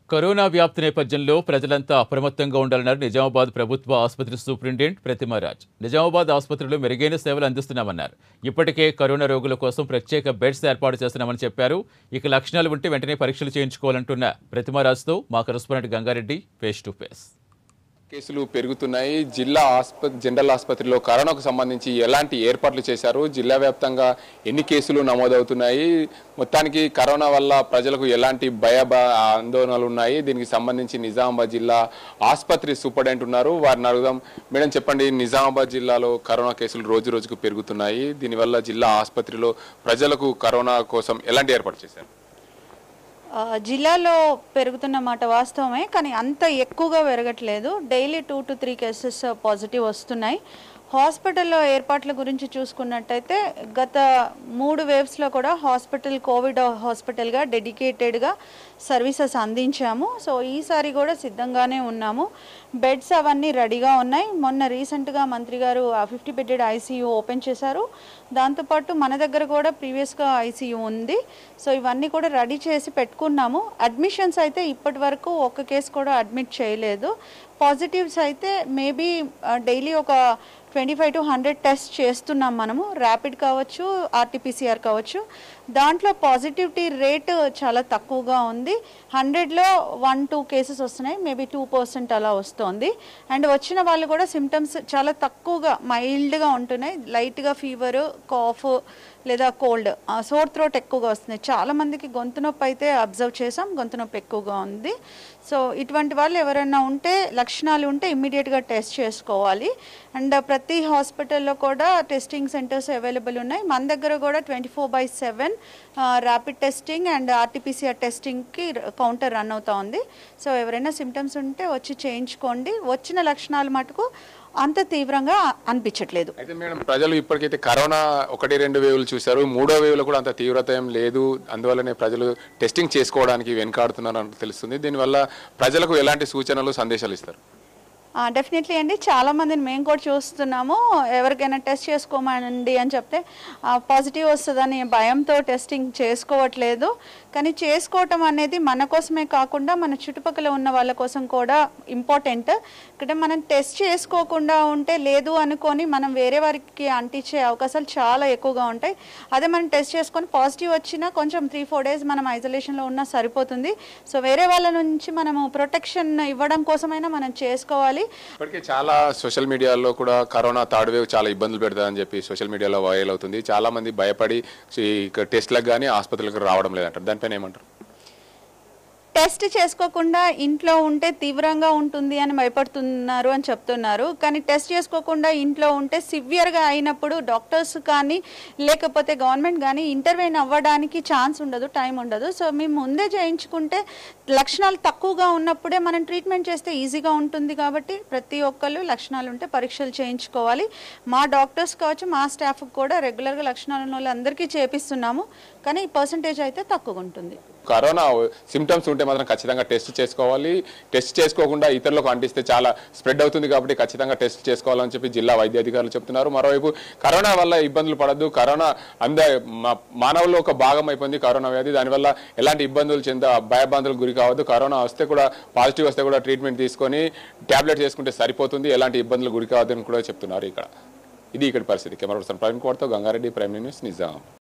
corona వ్యాప్తి నేపథ్యంలో ప్రజలంతా అప్రమత్తంగా ఉండాలన్నారు నిజామాబాద్ ప్రభుత్వ ఆసుపత్రి సూపరింటెండెంట్ ప్రతిమారాజ్ నిజామాబాద్ ఆసుపత్రిలో మెరుగైన సేవలు అందిస్తున్నామన్నారు ఇప్పటికే కరోనా రోగుల కోసం ప్రత్యేక బెడ్స్ ఏర్పాటు చేస్తున్నామని చెప్పారు ఇక లక్షణాలు ఉంటే వెంటనే పరీక్షలు చేయించుకోవాలంటున్న ప్రతిమారాజ్తో మా correspondent Gangareddy face to face కేసులు పెరుగుతున్నాయి జిల్లా ఆసుపత్రి జనరల్ ఆసుపత్రిలో కరోనాకు సంబంధించి ఎలాంటి ఏర్పాట్లు చేశారు జిల్లా వ్యాప్తంగా ఎన్ని కేసులు నమోదవుతున్నాయి మొత్తానికి కరోనా వల్ల ప్రజలకు ఎలాంటి భయ భ- ఆందోళనలు ఉన్నాయి దీనికి సంబంధించి నిజామాబాద్ జిల్లా ఆసుపత్రి సూపరింటెండెంట్ ఉన్నారు వారిని అడుగుదాం మేడం చెప్పండి నిజామాబాద్ జిల్లాలో కరోనా కేసులు రోజు రోజుకు పెరుగుతున్నాయి దీనివల్ల జిల్లా ఆసుపత్రిలో ప్రజలకు కరోనా కోసం ఎలాంటి ఏర్పాటు చేశారు ఆ, జిల్లాలో పెరుగుతున్న మాట వాస్తవమే కానీ అంత ఎక్కువగా పెరగట్లేదు daily two to three cases positive వస్తున్నాయి హాస్పిటల్లో ఏర్పాట్ల గురించి చూసుకున్నట్టయితే గత మూడు వేవ్స్లో కూడా హాస్పిటల్ కోవిడ్ హాస్పిటల్గా డెడికేటెడ్గా సర్వీసెస్ అందించాము సో ఈసారి కూడా సిద్ధంగానే ఉన్నాము బెడ్స్ అవన్నీ రెడీగా ఉన్నాయి మొన్న రీసెంట్గా మంత్రి గారు ఫిఫ్టీ బెడెడ్ ఐసీయూ ఓపెన్ చేశారు దాంతోపాటు మన దగ్గర కూడా ప్రీవియస్గా ఐసీయూ ఉంది సో ఇవన్నీ కూడా రెడీ చేసి పెట్టుకున్నాము అడ్మిషన్స్ అయితే ఇప్పటి వరకు ఒక్క కేసు కూడా అడ్మిట్ చేయలేదు పాజిటివ్స్ అయితే మేబీ డైలీ ఒక twenty five to hundred test చేస్తున్నాం మనము ర్యాపిడ్ కావచ్చు ఆర్టీపీసీఆర్ కావచ్చు దాంట్లో పాజిటివిటీ రేట్ చాలా తక్కువగా ఉంది హండ్రెడ్లో వన్ టూ కేసెస్ వస్తున్నాయి మేబీ టూ పర్సెంట్ అలా వస్తుంది అండ్ వచ్చిన వాళ్ళు కూడా సిమ్టమ్స్ చాలా తక్కువగా మైల్డ్గా ఉంటున్నాయి లైట్గా ఫీవర్ కాఫ్ లేదా కోల్డ్ సోర్ థ్రోట్ ఎక్కువగా వస్తుంది చాలా మందికి గొంతు నొప్పి అయితే అబ్జర్వ్ చేసాం గొంతు నొప్పి ఎక్కువగా ఉంది సో ఇటువంటి వాళ్ళు ఎవరైనా ఉంటే లక్షణాలు ఉంటే ఇమ్మీడియట్గా టెస్ట్ చేసుకోవాలి అండ్ ప్రతి హాస్పిటల్లో కూడా టెస్టింగ్ సెంటర్స్ అవైలబుల్ ఉన్నాయి మన దగ్గర కూడా twenty four by seven rapid testing and RTPCR టెస్టింగ్కి కౌంటర్ రన్ అవుతా ఉంది సో ఎవరైనా సిమ్టమ్స్ ఉంటే వచ్చి చేయించుకోండి వచ్చిన లక్షణాలు మటుకు అంత తీవ్రంగా అనిపించట్లేదు అయితే మేడం ప్రజలు ఇప్పటికైతే కరోనా ఒకటి రెండు వేవులు చూశారు మూడో వేవులో కూడా అంత తీవ్రత ఏం లేదు అందువల్లనే ప్రజలు టెస్టింగ్ చేసుకోవడానికి వెనుకాడుతున్నారు అని తెలుస్తుంది దీనివల్ల ప్రజలకు ఎలాంటి సూచనలు సందేశాలు ఇస్తారు డెఫినెట్లీ అండి చాలా మందిని మేము కూడా చూస్తున్నాము ఎవరికైనా టెస్ట్ చేసుకోమండి అని చెప్తే పాజిటివ్ వస్తుందని భయంతో టెస్టింగ్ చేసుకోవట్లేదు కానీ చేసుకోవటం అనేది మన కోసమే కాకుండా మన చుట్టుపక్కల ఉన్న వాళ్ళ కోసం కూడా ఇంపార్టెంట్ ఇక్కడ మనం టెస్ట్ చేసుకోకుండా ఉంటే లేదు అనుకొని మనం వేరే వారికి అంటించే అవకాశాలు చాలా ఎక్కువగా ఉంటాయి అదే మనం టెస్ట్ చేసుకొని పాజిటివ్ వచ్చినా కొంచెం త్రీ ఫోర్ డేస్ మనం ఐసోలేషన్లో ఉన్నా సరిపోతుంది సో వేరే వాళ్ళ నుంచి మనము ప్రొటెక్షన్ ఇవ్వడం కోసమైనా మనం చేసుకోవాలి ఇప్పటికే చాలా సోషల్ మీడియాలో కూడా కరోనా థర్డ్ వేవ్ చాలా ఇబ్బందులు పెడతాదని చెప్పి సోషల్ మీడియాలో వైరల్ అవుతుంది చాలా మంది భయపడి ఈ టెస్ట్లకు కానీ ఆసుపత్రులకు రావడం లేదంటారు దానిపైన ఏమంటారు టెస్ట్ చేసుకోకుండా ఇంట్లో ఉంటే తీవ్రంగా ఉంటుంది అని భయపడుతున్నారు అని చెప్తున్నారు కానీ టెస్ట్ చేసుకోకుండా ఇంట్లో ఉంటే సివియర్గా అయినప్పుడు డాక్టర్స్ కానీ లేకపోతే గవర్నమెంట్ కానీ ఇంటర్వ్యూన్ అవ్వడానికి ఛాన్స్ ఉండదు టైం ఉండదు సో మేము ముందే చేయించుకుంటే లక్షణాలు తక్కువగా ఉన్నప్పుడే మనం ట్రీట్మెంట్ చేస్తే ఈజీగా ఉంటుంది కాబట్టి ప్రతి ఒక్కళ్ళు లక్షణాలు ఉంటే పరీక్షలు చేయించుకోవాలి మా డాక్టర్స్ కావచ్చు మా స్టాఫ్ కూడా రెగ్యులర్గా లక్షణాలు ఉన్న వాళ్ళందరికీ చేపిస్తున్నాము కానీ పర్సంటేజ్ అయితే తక్కువగా ఉంటుంది కరోనా సిమ్టమ్స్ ఉంటే మాత్రం ఖచ్చితంగా టెస్ట్ చేసుకోవాలి టెస్ట్ చేసుకోకుండా ఇతరులకు అంటిస్తే చాలా స్ప్రెడ్ అవుతుంది కాబట్టి ఖచ్చితంగా టెస్ట్ చేసుకోవాలని చెప్పి జిల్లా వైద్య అధికారులు చెప్తున్నారు మరోవైపు కరోనా వల్ల ఇబ్బందులు పడద్దు కరోనా అంద మా- మానవుల్లో ఒక భాగం అయిపోయింది కరోనా వ్యాధి దానివల్ల ఎలాంటి ఇబ్బందులు చెంద భయభ్రాంతులకు గురి కావద్దు కరోనా వస్తే కూడా పాజిటివ్ వస్తే కూడా ట్రీట్మెంట్ తీసుకొని టాబ్లెట్ చేసుకుంటే సరిపోతుంది ఎలాంటి ఇబ్బందులు గురి కావద్దని కూడా చెప్తున్నారు ఇక్కడ ఇది ఇక్కడ పరిస్థితి కెమెరా పర్సన్ ప్రవీణ్ కుమార్తో గంగారెడ్డి ప్రైమ్ న్యూస్ నిజాం